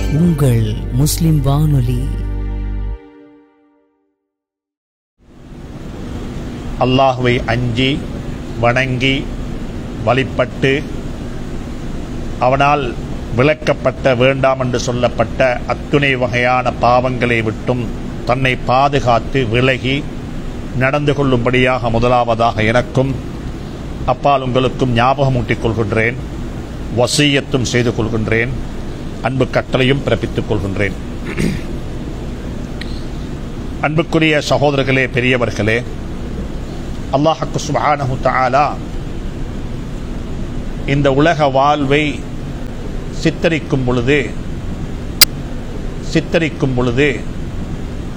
உங்கள் முஸ்லிம் வானொலி அல்லாஹுவை அஞ்சி வணங்கி வழிபட்டு அவனால் விளக்கப்பட்ட வேண்டாம் என்று சொல்லப்பட்ட அத்துணை வகையான பாவங்களை விட்டும் தன்னை பாதுகாத்து விலகி நடந்து கொள்ளும்படியாக முதலாவதாக எனக்கும் அப்பால் உங்களுக்கும் ஞாபகமூட்டிக் கொள்கின்றேன் வசீயத்தும் செய்து கொள்கின்றேன் அன்பு கட்டளையும் பிறப்பித்துக் கொள்கின்றேன் அன்புக்குரிய சகோதரர்களே பெரியவர்களே அல்லாஹக்கு சுபஹானஹு தஆலா இந்த உலக வாழ்வை சித்தரிக்கும் பொழுது சித்தரிக்கும் பொழுது